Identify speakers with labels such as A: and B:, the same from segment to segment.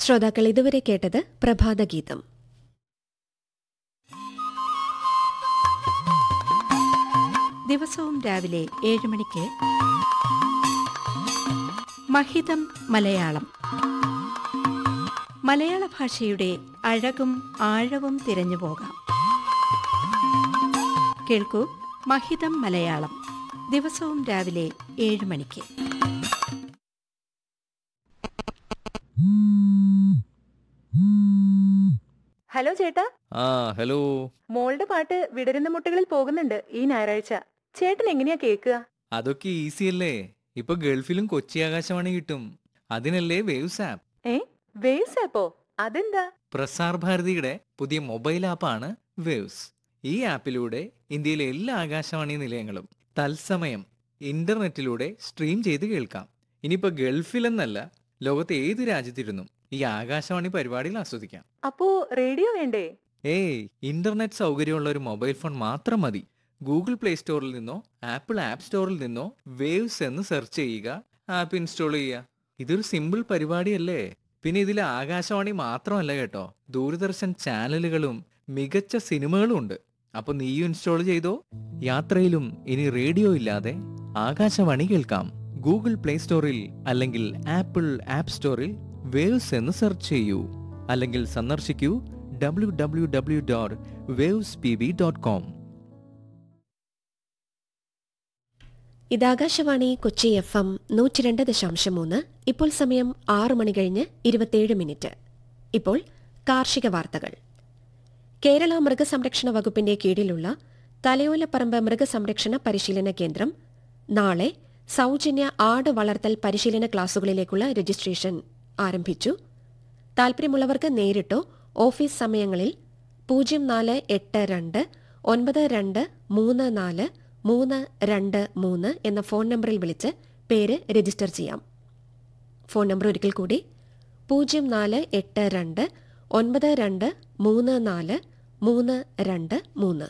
A: ശ്രോതാക്കൾ ഇതുവരെ കേട്ടത് പ്രഭാതഗീതം
B: ദിവസവും രാവിലെ ഏഴ് മണിക്ക് മഹിതം മലയാളം മലയാള ഭാഷയുടെ അഴകും ആഴവും തിരഞ്ഞു പോകാം കേൾക്കൂ മഹിതം മലയാളം ദിവസവും രാവിലെ ഏഴ് മണിക്ക്
C: ഹലോ ചേട്ടാ
D: ആ ഹലോ
C: മോളുടെ പാട്ട് വിടരുന്ന മുട്ടുകളിൽ പോകുന്നുണ്ട് ഈ ഞായറാഴ്ച ചേട്ടൻ എങ്ങനെയാ കേൾക്കുക
D: അതൊക്കെ ഈസി അല്ലേ ഇപ്പൊ ഗൾഫിലും കൊച്ചി ആകാശവാണി കിട്ടും അതിനല്ലേ വേവ്സ് ആപ്പ്
C: ഏ വേവ്സ് ആപ്പോ അതെന്താ
D: പ്രസാർ ഭാരതിയുടെ പുതിയ മൊബൈൽ ആപ്പാണ് വേവ്സ് ഈ ആപ്പിലൂടെ ഇന്ത്യയിലെ എല്ലാ ആകാശവാണി നിലയങ്ങളും തത്സമയം ഇന്റർനെറ്റിലൂടെ സ്ട്രീം ചെയ്ത് കേൾക്കാം ഇനിയിപ്പോ ഗൾഫിലെന്നല്ല ലോകത്തെ ഏത് രാജ്യത്തിരുന്നും ഈ ആകാശവാണി പരിപാടികൾ ആസ്വദിക്കാം
C: അപ്പോ റേഡിയോ വേണ്ടേ
D: ഏയ് ഇന്റർനെറ്റ് സൗകര്യമുള്ള ഒരു മൊബൈൽ ഫോൺ മാത്രം മതി ഗൂഗിൾ പ്ലേ സ്റ്റോറിൽ നിന്നോ ആപ്പിൾ ആപ്പ് സ്റ്റോറിൽ നിന്നോ വേവ്സ് എന്ന് സെർച്ച് ചെയ്യുക ആപ്പ് ഇൻസ്റ്റാൾ ചെയ്യുക ഇതൊരു സിമ്പിൾ പരിപാടിയല്ലേ പിന്നെ ഇതിൽ ആകാശവാണി മാത്രമല്ല കേട്ടോ ദൂരദർശൻ ചാനലുകളും മികച്ച സിനിമകളും ഉണ്ട് അപ്പൊ നീയും ഇൻസ്റ്റാൾ ചെയ്തോ യാത്രയിലും ഇനി റേഡിയോ ഇല്ലാതെ ആകാശവാണി കേൾക്കാം ഗൂഗിൾ പ്ലേ സ്റ്റോറിൽ അല്ലെങ്കിൽ ആപ്പിൾ ആപ്പ് സ്റ്റോറിൽ വേവ്സ് എന്ന് സെർച്ച് ചെയ്യൂ അല്ലെങ്കിൽ സന്ദർശിക്കൂ W W W dot waves P B dot com
A: ഇതാകാശവാണി കൊച്ചി എഫ് എം നൂറ്റിരണ്ട് ദശാംശം മൂന്ന് ഇപ്പോൾ സമയം ആറ് മണി കഴിഞ്ഞ് ഇരുപത്തിയേഴ് മിനിറ്റ് ഇപ്പോൾ കാർഷിക വാർത്തകൾ കേരള മൃഗസംരക്ഷണ വകുപ്പിന്റെ കീഴിലുള്ള തലയോലപ്പറമ്പ് മൃഗസംരക്ഷണ പരിശീലന കേന്ദ്രം നാളെ സൗജന്യ ആട് വളർത്തൽ പരിശീലന ക്ലാസുകളിലേക്കുള്ള രജിസ്ട്രേഷൻ ആരംഭിച്ചു താൽപ്പര്യമുള്ളവർക്ക് നേരിട്ടോ ഓഫീസ് സമയങ്ങളിൽ പൂജ്യം നാല് എട്ട് രണ്ട് ഒൻപത് രണ്ട് മൂന്ന് നാല് മൂന്ന് രണ്ട് മൂന്ന് എന്ന ഫോൺ നമ്പറിൽ വിളിച്ച് പേര് രജിസ്റ്റർ ചെയ്യാം ഫോൺ നമ്പർ ഒരിക്കൽ കൂടി പൂജ്യം നാല് എട്ട് രണ്ട് ഒൻപത് രണ്ട് മൂന്ന് നാല് മൂന്ന് രണ്ട് മൂന്ന്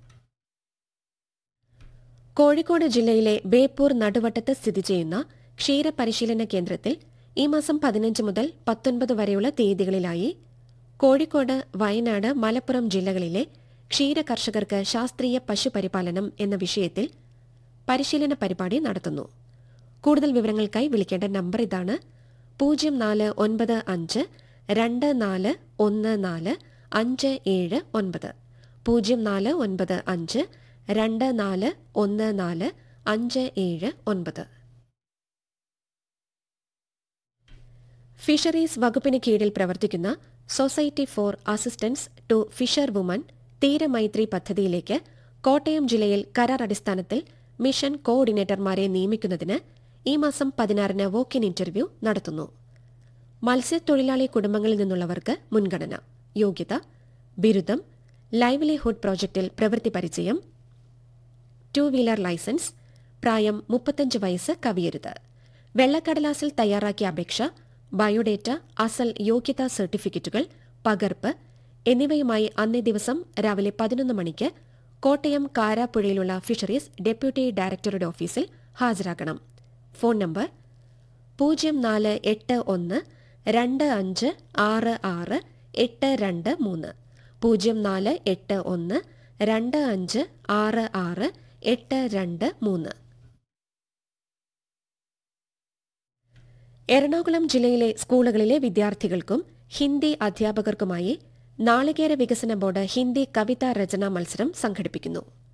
A: കോഴിക്കോട് ജില്ലയിലെ ബേപ്പൂർ നടുവട്ടത്ത് സ്ഥിതി ചെയ്യുന്ന ക്ഷീരപരിശീലന കേന്ദ്രത്തിൽ ഈ മാസം പതിനഞ്ച് മുതൽ പത്തൊൻപത് വരെയുള്ള തീയതികളിലായി കോഴിക്കോട് വയനാട് മലപ്പുറം ജില്ലകളിലെ ക്ഷീര കർഷകർക്ക് ശാസ്ത്രീയ പശുപരിപാലനം എന്ന വിഷയത്തിൽ പരിശീലന പരിപാടി നടത്തുന്നു കൂടുതൽ വിവരങ്ങൾക്കായി വിളിക്കേണ്ട നമ്പർ ഇതാണ് പൂജ്യം നാല് ഒൻപത് അഞ്ച് രണ്ട് നാല് ഒന്ന് നാല് അഞ്ച് ഏഴ് ഒൻപത് പൂജ്യം നാല് ഒൻപത് അഞ്ച് രണ്ട് നാല് ഒന്ന് നാല് അഞ്ച് ഏഴ് ഒൻപത് ഫിഷറീസ് വകുപ്പിന് കീഴിൽ പ്രവർത്തിക്കുന്ന society for assistance to fisher woman Theeramaithri പദ്ധതിയിലേക്ക് കോട്ടയം ജില്ലയിൽ കരാർ അടിസ്ഥാനത്തിൽ മിഷൻ കോർഡിനേറ്റർമാരെ നിയമിക്കുന്നതിന് ഈ മാസം പതിനാറിന് വോക്കിൻ ഇന്റർവ്യൂ നടത്തുന്നു മത്സ്യത്തൊഴിലാളി കുടുംബങ്ങളിൽ നിന്നുള്ളവർക്ക് മുൻഗണന യോഗ്യത ബിരുദം ലൈവ്ലിഹുഡ് പ്രോജക്റ്റിൽ പ്രവൃത്തി പരിചയം ടു വീലർ ലൈസൻസ് പ്രായം മുപ്പത്തഞ്ച് വയസ്സ് കവിയരുത് വെള്ളക്കടലാസിൽ തയ്യാറാക്കിയ അപേക്ഷ ബയോഡേറ്റ അസൽ യോഗ്യതാ സർട്ടിഫിക്കറ്റുകൾ പകർപ്പ് എന്നിവയുമായി അന്നേ ദിവസം രാവിലെ പതിനൊന്ന് മണിക്ക് കോട്ടയം കാരാപ്പുഴയിലുള്ള ഫിഷറീസ് ഡെപ്യൂട്ടി ഡയറക്ടറുടെ ഓഫീസിൽ ഹാജരാക്കണം ഫോൺ നമ്പർ പൂജ്യം നാല് എട്ട് ഒന്ന് രണ്ട് അഞ്ച് ആറ് ആറ് എട്ട് രണ്ട് മൂന്ന് പൂജ്യം നാല് എട്ട് ഒന്ന് രണ്ട് അഞ്ച് ആറ് ആറ് എട്ട് രണ്ട് മൂന്ന് എറണാകുളം ജില്ലയിലെ സ്കൂളുകളിലെ വിദ്യാർത്ഥികൾക്കും ഹിന്ദി അധ്യാപകർക്കുമായി നാളികേര വികസന ബോർഡ് ഹിന്ദി കവിതാ രചനാ മത്സരം സംഘടിപ്പിക്കുന്നു